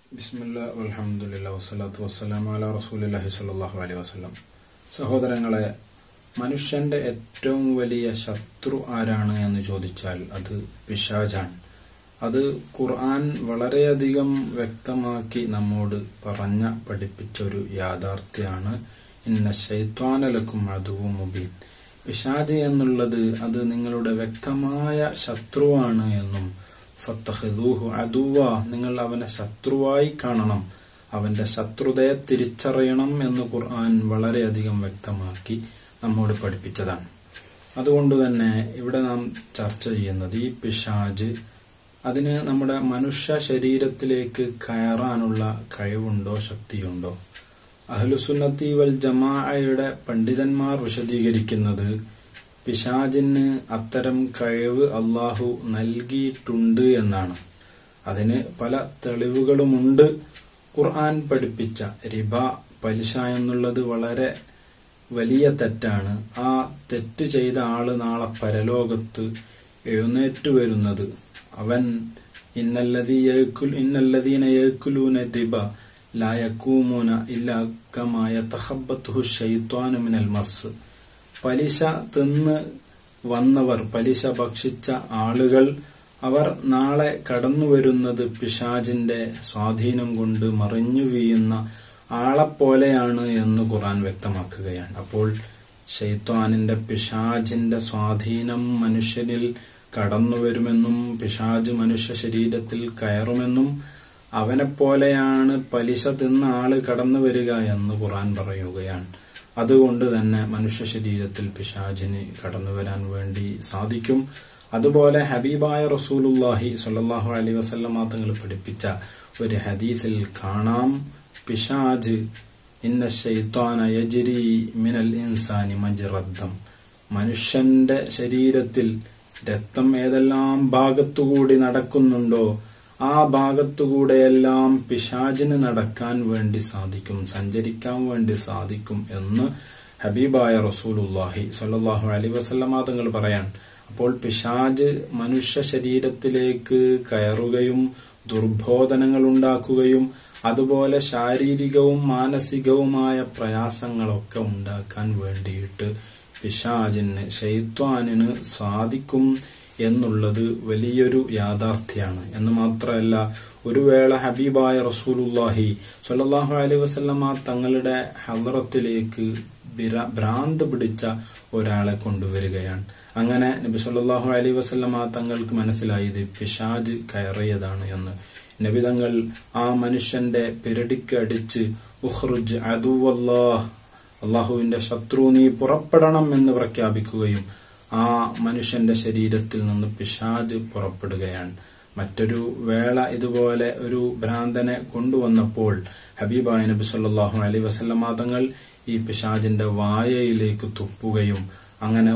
ബിസ്മില്ല അലഹമുല്ല വസ്സലാത്തു വസ്സലാം അല റസൂലി സ്വല്ലല്ലാഹു അലൈഹി വസല്ലം സഹോദരങ്ങളെ മനുഷ്യന്റെ ഏറ്റവും വലിയ ശത്രു ആരാണ് എന്ന് ചോദിച്ചാൽ അത് പിശാജാണ് അത് ഖുർആൻ വളരെയധികം വ്യക്തമാക്കി നമ്മോട് പറഞ്ഞ പഠിപ്പിച്ച ഒരു യാഥാർത്ഥ്യമാണ് ഇന്ന ശൈത്വാനലക്കും അതുവും മുബീൻ പിശാജ് എന്നുള്ളത് അത് നിങ്ങളുടെ വ്യക്തമായ ശത്രുവാണ് എന്നും ഫത്തഹദൂഹു അദുവ നിങ്ങൾ അവനെ ശത്രുവായി കാണണം അവന്റെ ശത്രുതയെ തിരിച്ചറിയണം എന്ന് ഖുർആൻ വളരെയധികം വ്യക്തമാക്കി നമ്മോട് പഠിപ്പിച്ചതാണ് അതുകൊണ്ട് തന്നെ ഇവിടെ നാം ചർച്ച ചെയ്യുന്നത് ഈ പിശാജ് അതിന് നമ്മുടെ മനുഷ്യ ശരീരത്തിലേക്ക് കയറാനുള്ള കഴിവുണ്ടോ ശക്തിയുണ്ടോ അഹ്ലുസുന്നത്തി വൽ ജമാഅയുടെ പണ്ഡിതന്മാർ വിശദീകരിക്കുന്നത് പിശാജിന് അത്തരം കഴിവ് അള്ളാഹു നൽകിയിട്ടുണ്ട് എന്നാണ് അതിന് പല തെളിവുകളുമുണ്ട് ഖുർആൻ പഠിപ്പിച്ച റിബ പലിശ എന്നുള്ളത് വളരെ വലിയ തെറ്റാണ് ആ തെറ്റ് ചെയ്ത ആള് നാളെ പരലോകത്ത് എഴുന്നേറ്റ് വരുന്നത് അവൻ ഇന്നല്ലതീ ഇന്നല്ലതീന യക്കുലൂന റിബ ലായക്കൂമൂന ഇല്ലാക്കമായ തഹബത്തുഹു ഷെയ്ത്വാനു മിനൽ മസ് പലിശ തിന്ന് വന്നവർ പലിശ ഭക്ഷിച്ച ആളുകൾ അവർ നാളെ കടന്നു വരുന്നത് പിശാജിന്റെ സ്വാധീനം കൊണ്ട് മറിഞ്ഞു വീഴുന്ന ആളെപ്പോലെയാണ് എന്ന് ഖുർആൻ വ്യക്തമാക്കുകയാണ് അപ്പോൾ ഷെയ്ത്വാനിന്റെ പിശാജിന്റെ സ്വാധീനം മനുഷ്യനിൽ കടന്നു വരുമെന്നും പിശാജ് മനുഷ്യ ശരീരത്തിൽ കയറുമെന്നും അവനെപ്പോലെയാണ് പലിശ തിന്ന ആള് കടന്നു വരിക എന്ന് ഖുർആൻ പറയുകയാണ് അതുകൊണ്ട് തന്നെ മനുഷ്യ ശരീരത്തിൽ പിശാജിന് കടന്നു വരാൻ വേണ്ടി സാധിക്കും അതുപോലെ ഹബീബായ റസൂലുല്ലാഹി സല്ലാഹു അലൈ വസല്ലമ തങ്ങൾ പഠിപ്പിച്ച ഒരു ഹദീസിൽ കാണാം പിശാജ് ഇന്ന ഷെയ്ത്താന യജിരി മിനൽ ഇൻസാനി മജിറദ്ദം മനുഷ്യന്റെ ശരീരത്തിൽ രക്തം ഏതെല്ലാം ഭാഗത്തുകൂടി നടക്കുന്നുണ്ടോ ആ ഭാഗത്തുകൂടെയെല്ലാം പിശാജിന് നടക്കാൻ വേണ്ടി സാധിക്കും സഞ്ചരിക്കാൻ വേണ്ടി സാധിക്കും എന്ന് ഹബീബായ റസൂലുല്ലാഹി സല്ലാഹു അലൈ വസല്ലമ തങ്ങൾ പറയാൻ അപ്പോൾ പിശാജ് മനുഷ്യ ശരീരത്തിലേക്ക് കയറുകയും ദുർബോധനങ്ങൾ ഉണ്ടാക്കുകയും അതുപോലെ ശാരീരികവും മാനസികവുമായ പ്രയാസങ്ങളൊക്കെ ഉണ്ടാക്കാൻ വേണ്ടിയിട്ട് പിശാജിന് ഷെയ്ത്വാനിന് സാധിക്കും എന്നുള്ളത് വലിയൊരു യാഥാർത്ഥ്യമാണ് എന്ന് മാത്രമല്ല ഒരു വേള ഹബീബായ റസൂലുല്ലാഹി സല്ലാഹു അലൈഹി വസല്ലമ തങ്ങളുടെ ഹലറത്തിലേക്ക് ഭ്രാന്ത് പിടിച്ച ഒരാളെ കൊണ്ടുവരികയാണ് അങ്ങനെ നബി സല്ലാഹു അലൈഹി വസല്ലമ തങ്ങൾക്ക് മനസ്സിലായത് പിശാജ് കയറിയതാണ് എന്ന് നബി തങ്ങൾ ആ മനുഷ്യന്റെ പിരടിക്ക് അടിച്ച് ഉഹ്റുജ് അദുവല്ലാഹ് അള്ളാഹുവിന്റെ ശത്രു നീ പുറപ്പെടണം എന്ന് പ്രഖ്യാപിക്കുകയും ആ മനുഷ്യന്റെ ശരീരത്തിൽ നിന്ന് പിശാജ് പുറപ്പെടുകയാണ് മറ്റൊരു വേള ഇതുപോലെ ഒരു ഭ്രാന്തനെ കൊണ്ടുവന്നപ്പോൾ ഹബീബായ നബി സല്ലാഹു അലൈ വസല്ലമ തങ്ങൾ ഈ പിശാജിന്റെ വായയിലേക്ക് തുപ്പുകയും അങ്ങനെ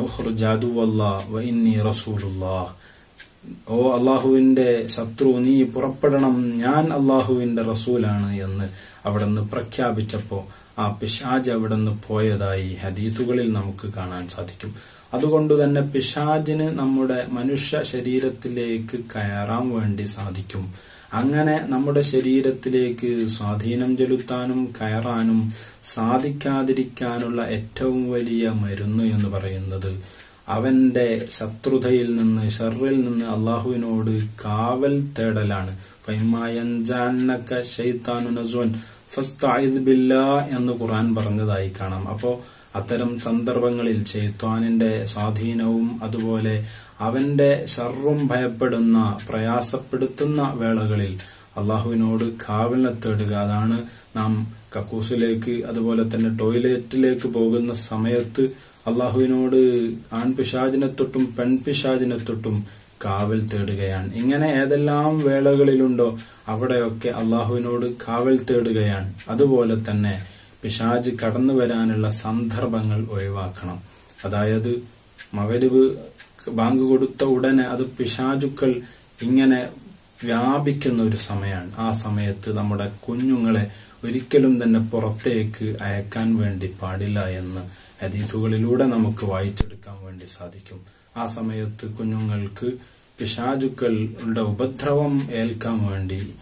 ഇന്നി റസൂലുല്ലാ ഓ അള്ളാഹുവിന്റെ ശത്രു നീ പുറപ്പെടണം ഞാൻ അള്ളാഹുവിന്റെ റസൂലാണ് എന്ന് അവിടെ നിന്ന് പ്രഖ്യാപിച്ചപ്പോ ആ പിശാജ് അവിടെ നിന്ന് പോയതായി ഹദീസുകളിൽ നമുക്ക് കാണാൻ സാധിക്കും അതുകൊണ്ട് തന്നെ പിശാജിന് നമ്മുടെ മനുഷ്യ ശരീരത്തിലേക്ക് കയറാൻ വേണ്ടി സാധിക്കും അങ്ങനെ നമ്മുടെ ശരീരത്തിലേക്ക് സ്വാധീനം ചെലുത്താനും കയറാനും സാധിക്കാതിരിക്കാനുള്ള ഏറ്റവും വലിയ മരുന്ന് എന്ന് പറയുന്നത് അവന്റെ ശത്രുതയിൽ നിന്ന് ഷറിൽ നിന്ന് അള്ളാഹുവിനോട് കാവൽ തേടലാണ് എന്ന് ഖുറാൻ പറഞ്ഞതായി കാണാം അപ്പോ അത്തരം സന്ദർഭങ്ങളിൽ ചെയ്ത്വാനിന്റെ സ്വാധീനവും അതുപോലെ അവന്റെ ഷർറും ഭയപ്പെടുന്ന പ്രയാസപ്പെടുത്തുന്ന വേളകളിൽ അള്ളാഹുവിനോട് കാവലിനെ തേടുക അതാണ് നാം കക്കൂസിലേക്ക് അതുപോലെ തന്നെ ടോയ്ലറ്റിലേക്ക് പോകുന്ന സമയത്ത് അള്ളാഹുവിനോട് ആൺപിശാജിനെ തൊട്ടും പെൺപിശാജിനെ തൊട്ടും കാവൽ തേടുകയാണ് ഇങ്ങനെ ഏതെല്ലാം വേളകളിലുണ്ടോ അവിടെയൊക്കെ അള്ളാഹുവിനോട് കാവൽ തേടുകയാണ് അതുപോലെ തന്നെ പിശാജ് കടന്നു വരാനുള്ള സന്ദർഭങ്ങൾ ഒഴിവാക്കണം അതായത് മകരിവ് ബാങ്ക് കൊടുത്ത ഉടനെ അത് പിശാചുക്കൾ ഇങ്ങനെ വ്യാപിക്കുന്ന ഒരു സമയമാണ് ആ സമയത്ത് നമ്മുടെ കുഞ്ഞുങ്ങളെ ഒരിക്കലും തന്നെ പുറത്തേക്ക് അയക്കാൻ വേണ്ടി പാടില്ല എന്ന് ഹദീസുകളിലൂടെ നമുക്ക് വായിച്ചെടുക്കാൻ വേണ്ടി സാധിക്കും ആ സമയത്ത് കുഞ്ഞുങ്ങൾക്ക് പിശാചുക്കളുടെ ഉപദ്രവം ഏൽക്കാൻ വേണ്ടി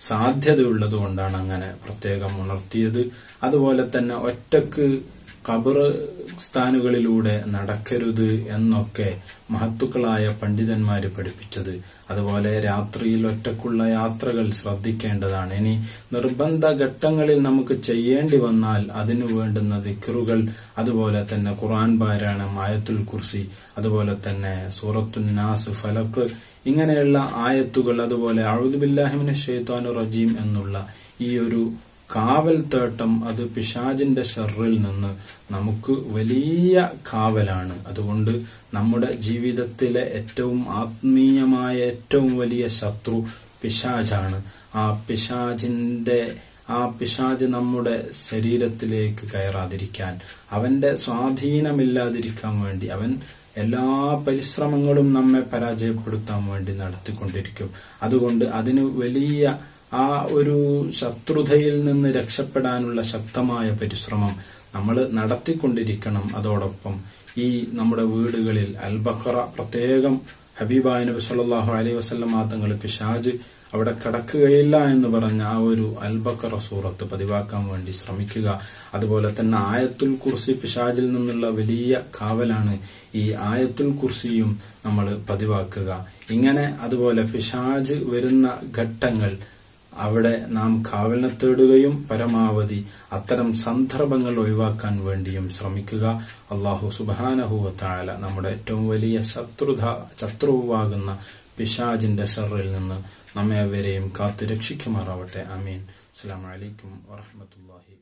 സാധ്യതയുള്ളത് കൊണ്ടാണ് അങ്ങനെ പ്രത്യേകം ഉണർത്തിയത് അതുപോലെ തന്നെ ഒറ്റക്ക് കബർ സ്ഥാനുകളിലൂടെ നടക്കരുത് എന്നൊക്കെ മഹത്തുക്കളായ പണ്ഡിതന്മാര് പഠിപ്പിച്ചത് അതുപോലെ രാത്രിയിൽ ഒറ്റക്കുള്ള യാത്രകൾ ശ്രദ്ധിക്കേണ്ടതാണ് ഇനി നിർബന്ധ ഘട്ടങ്ങളിൽ നമുക്ക് ചെയ്യേണ്ടി വന്നാൽ അതിനു വേണ്ടുന്ന ദിക്കറുകൾ അതുപോലെ തന്നെ ഖുർആൻ പാരായണം ആയത്തുൽ കുർസി അതുപോലെ തന്നെ സൂറത്തുൻ നാസ് ഫലക്ക് ഇങ്ങനെയുള്ള ആയത്തുകൾ അതുപോലെ അഴുദുബില്ലാഹിമിന് ഷെയ്ത്താനു റജീം എന്നുള്ള ഈ ഒരു കാവൽ തേട്ടം അത് പിശാജിന്റെ ഷെറിൽ നിന്ന് നമുക്ക് വലിയ കാവലാണ് അതുകൊണ്ട് നമ്മുടെ ജീവിതത്തിലെ ഏറ്റവും ആത്മീയമായ ഏറ്റവും വലിയ ശത്രു പിശാജാണ് ആ പിശാജിന്റെ ആ പിശാജ് നമ്മുടെ ശരീരത്തിലേക്ക് കയറാതിരിക്കാൻ അവന്റെ സ്വാധീനമില്ലാതിരിക്കാൻ വേണ്ടി അവൻ എല്ലാ പരിശ്രമങ്ങളും നമ്മെ പരാജയപ്പെടുത്താൻ വേണ്ടി നടത്തിക്കൊണ്ടിരിക്കും അതുകൊണ്ട് അതിന് വലിയ ആ ഒരു ശത്രുതയിൽ നിന്ന് രക്ഷപ്പെടാനുള്ള ശക്തമായ പരിശ്രമം നമ്മൾ നടത്തിക്കൊണ്ടിരിക്കണം അതോടൊപ്പം ഈ നമ്മുടെ വീടുകളിൽ അൽബഖറ പ്രത്യേകം ഹബീബായ നബി സല്ലല്ലാഹു അലൈഹി വസല്ലം തങ്ങൾ പിശാജ് അവിടെ കടക്കുകയില്ല എന്ന് പറഞ്ഞ ആ ഒരു അൽബക്കറ സൂറത്ത് പതിവാക്കാൻ വേണ്ടി ശ്രമിക്കുക അതുപോലെ തന്നെ ആയത്തുൽ കുർസി പിശാജിൽ നിന്നുള്ള വലിയ കാവലാണ് ഈ ആയത്തുൽ കുർസിയും നമ്മൾ പതിവാക്കുക ഇങ്ങനെ അതുപോലെ പിശാജ് വരുന്ന ഘട്ടങ്ങൾ അവിടെ നാം കാവലിനെ തേടുകയും പരമാവധി അത്തരം സന്ദർഭങ്ങൾ ഒഴിവാക്കാൻ വേണ്ടിയും ശ്രമിക്കുക അള്ളാഹു സുബാനഹുവ താല നമ്മുടെ ഏറ്റവും വലിയ ശത്രുത ശത്രുവാകുന്ന പിശാജിന്റെ ഷറിൽ നിന്ന് നമ്മെ അവരെയും കാത്തു രക്ഷിക്കുമാറാവട്ടെ അമീൻ അസ്സാം വലൈക്കും വാഹമത്തല്ലാഹി